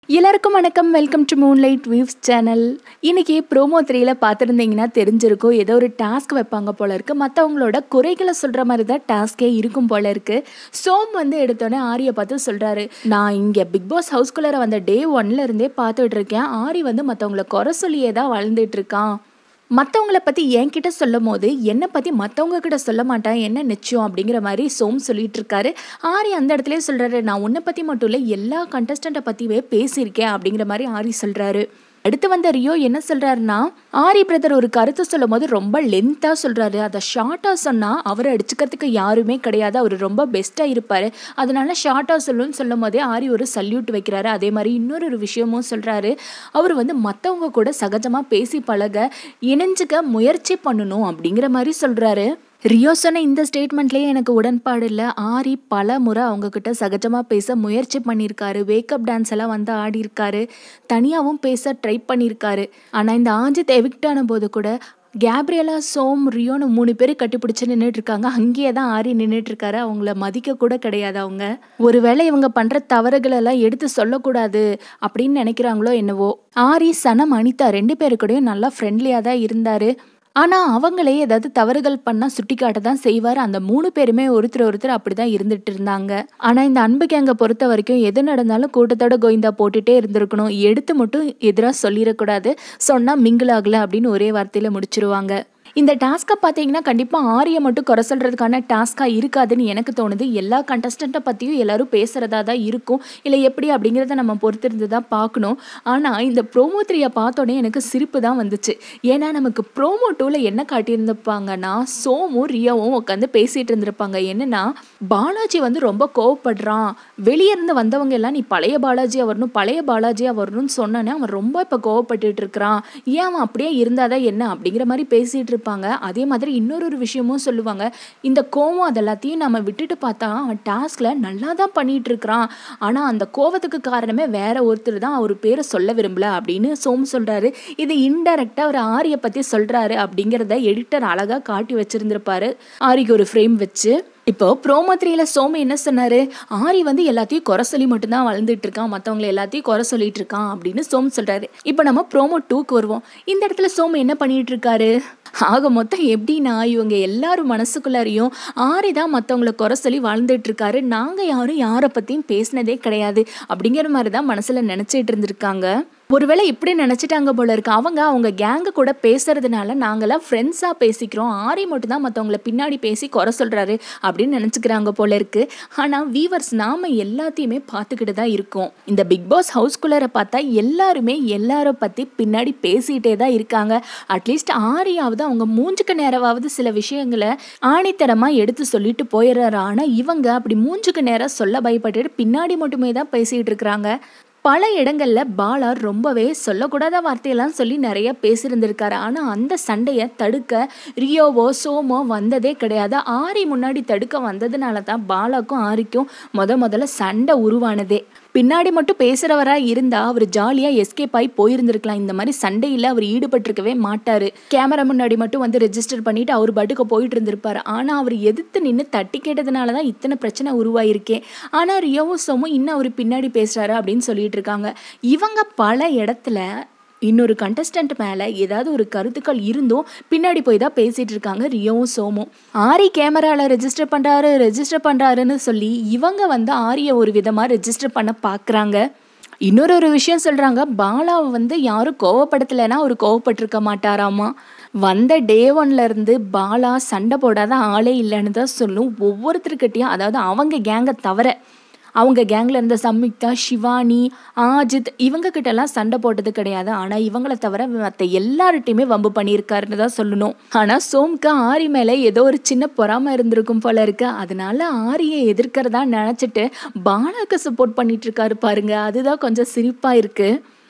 எல்லாருக்கும் வணக்கம் welcome to Moonlight views channel இன்னைக்கு ப்ரோமோ த்ரீல பார்த்துருந்தீங்கன்னா தெரிஞ்சிருக்கும் ஏதோ ஒரு டாஸ்க் வைப்பாங்க போல இருக்கு மற்றவங்களோட குறைகளை சொல்கிற மாதிரி தான் டாஸ்கே இருக்கும் போல இருக்கு சோம் வந்து எடுத்தோடனே ஆரியை பார்த்து சொல்கிறாரு நான் இங்கே பிக் பாஸ் ஹவுஸ்குள்ளார வந்த டே ஒன்ல இருந்தே பார்த்துட்டு இருக்கேன் ஆரி வந்து மற்றவங்கள குறை சொல்லியே தான் வாழ்ந்துட்டு இருக்கான் மற்றவங்கள பற்றி என்கிட்ட சொல்லும் போது என்னை பற்றி மற்றவங்க கிட்ட சொல்ல மாட்டேன் என்ன நிச்சயம் அப்படிங்கிற மாதிரி சோம் சொல்லிட்டு இருக்காரு ஆரி அந்த இடத்துல சொல்கிறாரு நான் உன்னை பற்றி மட்டும் இல்லை எல்லா கண்டஸ்டண்ட்டை பற்றியே பேசியிருக்கேன் அப்படிங்கிற மாதிரி ஆரி சொல்கிறாரு அடுத்து வந்த ரியோ என்ன சொல்கிறாருன்னா ஆரி பிரதர் ஒரு கருத்து சொல்லும் போது ரொம்ப லென்த்தாக சொல்கிறாரு அதை ஷார்ட்டாக சொன்னால் அவரை அடிச்சுக்கிறதுக்கு யாருமே கிடையாது அவர் ரொம்ப பெஸ்ட்டாக இருப்பார் அதனால ஷார்ட்டாக சொல்லுன்னு சொல்லும் போதே ஆரி ஒரு சல்யூட் வைக்கிறாரு அதே மாதிரி இன்னொரு ஒரு விஷயமும் சொல்கிறாரு அவர் வந்து மற்றவங்க கூட சகஜமாக பேசி பழக இணைஞ்சுக்க முயற்சி பண்ணணும் அப்படிங்கிற மாதிரி சொல்கிறாரு ரியோ சொன்ன இந்த ஸ்டேட்மெண்ட்லேயே எனக்கு உடன்பாடு இல்லை ஆரி பல முறை அவங்கக்கிட்ட சகஜமாக பேச முயற்சி பண்ணியிருக்காரு வேக்கப் டான்ஸ் எல்லாம் வந்து ஆடியிருக்காரு தனியாகவும் பேச ட்ரை பண்ணியிருக்காரு ஆனால் இந்த ஆஜித் எவிக்ட் ஆன போது கூட கேப்ரியலா சோம் ரியோன்னு மூணு பேர் கட்டிப்பிடிச்சு நின்றுட்டு இருக்காங்க அங்கேயே தான் ஆரி நின்றுட்டு இருக்காரு அவங்கள மதிக்க கூட கிடையாது அவங்க ஒருவேளை இவங்க பண்ற தவறுகள் எல்லாம் எடுத்து சொல்லக்கூடாது அப்படின்னு நினைக்கிறாங்களோ என்னவோ ஆரி சனம் அனிதா ரெண்டு பேரு கூடயும் நல்லா ஃப்ரெண்ட்லியாக தான் இருந்தாரு ஆனால் அவங்களே ஏதாவது தவறுகள் பண்ணால் சுட்டி காட்ட தான் செய்வார் அந்த மூணு பேருமே ஒருத்தர் ஒருத்தர் அப்படி தான் இருந்துட்டு இருந்தாங்க ஆனால் இந்த அன்பு கேங்கை பொறுத்த வரைக்கும் எது நடந்தாலும் கூட்டத்தோட கோவிந்தா போட்டுட்டே இருந்திருக்கணும் எடுத்து மட்டும் எதிராக சொல்லிடக்கூடாது சொன்னால் மிங்கிள் ஆகலை அப்படின்னு ஒரே வார்த்தையில் முடிச்சிருவாங்க இந்த டாஸ்க்கை பார்த்தீங்கன்னா கண்டிப்பாக ஆரியை மட்டும் குறை சொல்கிறதுக்கான டாஸ்க்காக இருக்காதுன்னு எனக்கு தோணுது எல்லா கண்டஸ்டண்ட்டை பற்றியும் எல்லாரும் பேசுகிறதா தான் இருக்கும் இல்லை எப்படி அப்படிங்கிறத நம்ம பொறுத்திருந்து தான் பார்க்கணும் ஆனால் இந்த ப்ரோமோ த்ரீயை பார்த்தோன்னே எனக்கு சிரிப்பு தான் வந்துச்சு ஏன்னா நமக்கு ப்ரோமோ டூவில் என்ன காட்டியிருந்திருப்பாங்கன்னா சோமும் ரியாவும் உட்காந்து பேசிகிட்டு இருந்திருப்பாங்க என்னென்னா பாலாஜி வந்து ரொம்ப கோவப்படுறான் வெளியே இருந்து வந்தவங்க எல்லாம் நீ பழைய பாலாஜியாக வரணும் பழைய பாலாஜியாக வரணும்னு சொன்னோன்னே அவன் ரொம்ப இப்போ கோவப்பட்டுட்டு இருக்கிறான் ஏன் அவன் அப்படியே இருந்தாதான் என்ன அப்படிங்கிற மாதிரி பேசிகிட்டு இருப்பாங்க அதே மாதிரி இன்னொரு ஒரு விஷயமும் சொல்லுவாங்க இந்த கோவம் அது எல்லாத்தையும் நம்ம விட்டுட்டு பார்த்தா அவன் டாஸ்கில் நல்லா தான் பண்ணிட்டு இருக்கிறான் ஆனால் அந்த கோவத்துக்கு காரணமே வேற ஒருத்தர் தான் அவர் பேரை சொல்ல விரும்பல அப்படின்னு சோம் சொல்கிறாரு இது இன்டெரக்டாக அவர் ஆரியை பற்றி சொல்கிறாரு அப்படிங்கிறத எடிட்டர் அழகாக காட்டி வச்சிருந்திருப்பாரு ஆரிக்கு ஒரு ஃப்ரேம் வச்சு இப்போ ப்ரோமோ த்ரீல சோமு என்ன சொன்னாரு ஆரி வந்து எல்லாத்தையும் குறை சொல்லி மட்டும்தான் வளர்ந்துட்டு இருக்கான் மற்றவங்களை எல்லாத்தையும் குறை சொல்லிட்டு இருக்கான் அப்படின்னு சோமு சொல்றாரு இப்போ நம்ம ப்ரோமோ டூக்கு வருவோம் இந்த இடத்துல சோமு என்ன பண்ணிட்டு இருக்காரு ஆக மொத்தம் எப்படின்னா இவங்க எல்லாரும் மனசுக்குள்ளாரையும் ஆரி தான் மற்றவங்கள குறை சொல்லி வாழ்ந்துட்டு இருக்காரு நாங்கள் யாரும் யாரை பற்றியும் பேசினதே கிடையாது அப்படிங்கிற மாதிரி தான் மனசில் நினச்சிட்டு இருந்திருக்காங்க ஒருவேளை இப்படி நினச்சிட்டாங்க போல இருக்கு அவங்க அவங்க கேங்கு கூட பேசுறதுனால நாங்களாம் ஃப்ரெண்ட்ஸாக பேசிக்கிறோம் ஆரி மட்டும் தான் மற்றவங்கள பின்னாடி பேசி குறை சொல்கிறாரு அப்படின்னு நினச்சிக்கிறாங்க போல இருக்கு ஆனால் வீவர்ஸ் நாம எல்லாத்தையுமே பார்த்துக்கிட்டு தான் இருக்கோம் இந்த பிக் பாஸ் ஹவுஸ்குள்ளரை பார்த்தா எல்லாருமே எல்லாரை பற்றி பின்னாடி பேசிகிட்டே தான் இருக்காங்க அட்லீஸ்ட் ஆரியாவது அவங்க மூஞ்சுக்கு நேரவாவது சில விஷயங்களை ஆணித்தரமாக எடுத்து சொல்லிட்டு போயிடுறாரு ஆனால் இவங்க அப்படி மூஞ்சுக்கு நேரம் சொல்ல பயப்பட்டுட்டு பின்னாடி மட்டுமே தான் பேசிகிட்டு இருக்கிறாங்க பல இடங்களில் பாலா ரொம்பவே சொல்லக்கூடாத வார்த்தையெல்லாம் சொல்லி நிறைய பேசியிருந்திருக்காரு ஆனால் அந்த சண்டையை தடுக்க ரியோவோ சோமோ வந்ததே கிடையாது ஆரி முன்னாடி தடுக்க வந்ததுனால தான் பாலாக்கும் ஆரிக்கும் முத முதல்ல சண்டை உருவானதே பின்னாடி மட்டும் பேசுகிறவராக இருந்தால் அவர் ஜாலியாக எஸ்கேப் ஆகி போயிருந்திருக்கலாம் இந்த மாதிரி சண்டையில் அவர் ஈடுபட்டிருக்கவே மாட்டார் கேமரா முன்னாடி மட்டும் வந்து ரெஜிஸ்டர் பண்ணிட்டு அவர் பாட்டுக்கு போயிட்டு இருந்திருப்பார் ஆனால் அவர் எதிர்த்து நின்று தட்டி கேட்டதுனால தான் இத்தனை பிரச்சனை உருவாயிருக்கே ஆனால் ரியோவும் சோமும் இன்னும் அவர் பின்னாடி பேசுகிறாரு அப்படின்னு சொல்லிட்டு இருக்காங்க இவங்க பல இடத்துல இன்னொரு கண்டஸ்டன்ட் மேலே ஏதாவது ஒரு கருத்துக்கள் இருந்தும் பின்னாடி போய் தான் பேசிகிட்டு இருக்காங்க ரியோவும் சோமும் ஆரி கேமராவில் ரெஜிஸ்டர் பண்ணுறாரு ரெஜிஸ்டர் பண்ணுறாருன்னு சொல்லி இவங்க வந்து ஆரியை ஒரு விதமாக ரெஜிஸ்டர் பண்ண பார்க்குறாங்க இன்னொரு ஒரு விஷயம் சொல்கிறாங்க பாலாவை வந்து யாரும் கோவப்படுத்தலைன்னா அவர் கோவப்பட்டிருக்க மாட்டாராமா வந்த டே ஒன்லேருந்து பாலா சண்டை போடாத ஆளே இல்லைன்னு தான் சொல்லும் ஒவ்வொருத்தருக்கிட்டையும் அதாவது அவங்க கேங்கை தவிர அவங்க கேங்கில் இருந்த சம்யுக்தா சிவானி ஆஜித் இவங்க கிட்டலாம் சண்டை போட்டது கிடையாது ஆனால் இவங்களை தவிர மற்ற எல்லார்ட்டையுமே வம்பு பண்ணியிருக்காருன்னு தான் சொல்லணும் ஆனால் சோம்க்கு ஆரி மேலே ஏதோ ஒரு சின்ன பொறாமை இருந்திருக்கும் போல இருக்கு அதனால ஆரியை எதிர்க்கிறதா நினச்சிட்டு பாலாக்கு சப்போர்ட் பண்ணிட்டு இருக்காரு பாருங்க அதுதான் கொஞ்சம் சிரிப்பாக இருக்கு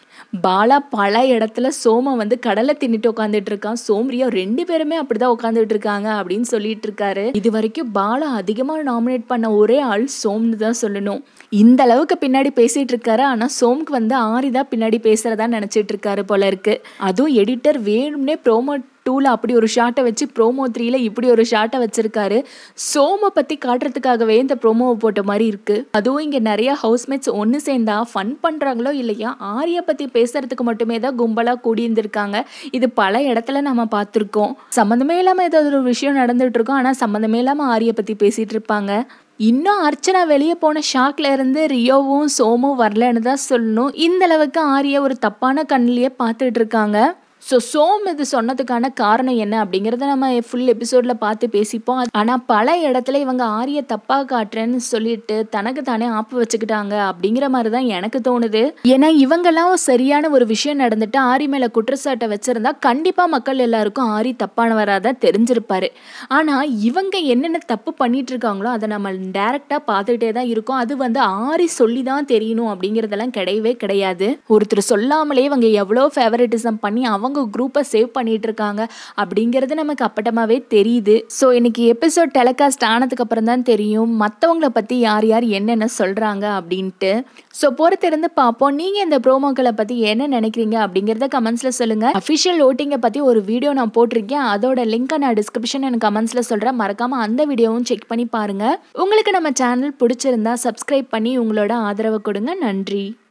பாலா பல இடத்துல சோம வந்து கடலை தின்னுட்டு உட்காந்துட்டு இருக்கான் சோம்ரியா ரெண்டு பேருமே அப்படிதான் உட்காந்துட்டு இருக்காங்க அப்படின்னு சொல்லிட்டு இருக்காரு இது வரைக்கும் பாலா அதிகமாக நாமினேட் பண்ண ஒரே ஆள் சோம்னு தான் சொல்லணும் இந்த அளவுக்கு பின்னாடி பேசிட்டு இருக்காரு ஆனா சோம்க்கு வந்து ஆரி தான் பின்னாடி பேசுறதா நினைச்சிட்டு இருக்காரு போல இருக்கு அதுவும் எடிட்டர் வேணும்னே ப்ரோமோ டூவில் அப்படி ஒரு ஷாட்டை வச்சு ப்ரோமோ த்ரீல இப்படி ஒரு ஷாட்டை வச்சிருக்காரு சோமை பற்றி காட்டுறதுக்காகவே இந்த ப்ரோமோவை போட்ட மாதிரி இருக்கு அதுவும் இங்கே நிறைய ஹவுஸ்மேட்ஸ் ஒன்று சேர்ந்தா ஃபன் பண்ணுறாங்களோ இல்லையா ஆரியை பற்றி பேசுறதுக்கு மட்டுமே தான் கும்பலாக கூடியிருந்திருக்காங்க இது பல இடத்துல நம்ம பார்த்துருக்கோம் சம்மந்தமே இல்லாமல் ஏதாவது ஒரு விஷயம் நடந்துட்டு இருக்கோம் ஆனால் சம்மந்தமே இல்லாமல் ஆரியை பற்றி பேசிகிட்டு இருப்பாங்க இன்னும் அர்ச்சனா வெளியே போன ஷாக்ல இருந்து ரியோவும் சோமும் வரலன்னு தான் சொல்லணும் இந்த அளவுக்கு ஆரியை ஒரு தப்பான கண்ணிலேயே பார்த்துட்டு இருக்காங்க ஸோ சோம் இது சொன்னதுக்கான காரணம் என்ன அப்படிங்கிறத நம்ம ஃபுல் எபிசோடில் பார்த்து பேசிப்போம் ஆனால் பல இடத்துல இவங்க ஆரிய தப்பாக காட்டுறேன்னு சொல்லிட்டு தனக்கு தானே ஆப்பு வச்சுக்கிட்டாங்க அப்படிங்கிற மாதிரி தான் எனக்கு தோணுது ஏன்னா இவங்கெல்லாம் சரியான ஒரு விஷயம் நடந்துட்டு ஆரி மேலே குற்றச்சாட்டை வச்சிருந்தா கண்டிப்பாக மக்கள் எல்லாருக்கும் ஆரி தப்பானவராக தான் தெரிஞ்சிருப்பாரு ஆனால் இவங்க என்னென்ன தப்பு பண்ணிட்டு இருக்காங்களோ அதை நம்ம டேரெக்டாக பார்த்துக்கிட்டே தான் இருக்கோம் அது வந்து ஆரி சொல்லி தான் தெரியணும் அப்படிங்கிறதெல்லாம் கிடையவே கிடையாது ஒருத்தர் சொல்லாமலே இவங்க எவ்வளோ ஃபேவரட்டிசம் பண்ணி அவங்க குரூப்பை சேவ் பண்ணிட்டு இருக்காங்க அப்படிங்கிறது நமக்கு அப்பட்டமாவே தெரியுது ஸோ இன்னைக்கு எபிசோட் டெலிகாஸ்ட் ஆனதுக்கு அப்புறம் தான் தெரியும் மற்றவங்கள பற்றி யார் யார் என்னென்ன சொல்கிறாங்க அப்படின்ட்டு ஸோ பொறுத்திருந்து பார்ப்போம் நீங்கள் இந்த ப்ரோமோக்களை பற்றி என்ன நினைக்கிறீங்க அப்படிங்கிறத கமெண்ட்ஸில் சொல்லுங்கள் அஃபிஷியல் ஓட்டிங்கை பற்றி ஒரு வீடியோ நான் போட்டிருக்கேன் அதோட லிங்க்கை நான் டிஸ்கிரிப்ஷன் எனக்கு கமெண்ட்ஸில் சொல்கிறேன் மறக்காமல் அந்த வீடியோவும் செக் பண்ணி பாருங்கள் உங்களுக்கு நம்ம சேனல் பிடிச்சிருந்தா சப்ஸ்கிரைப் பண்ணி உங்களோட ஆதரவை கொடுங்க நன்றி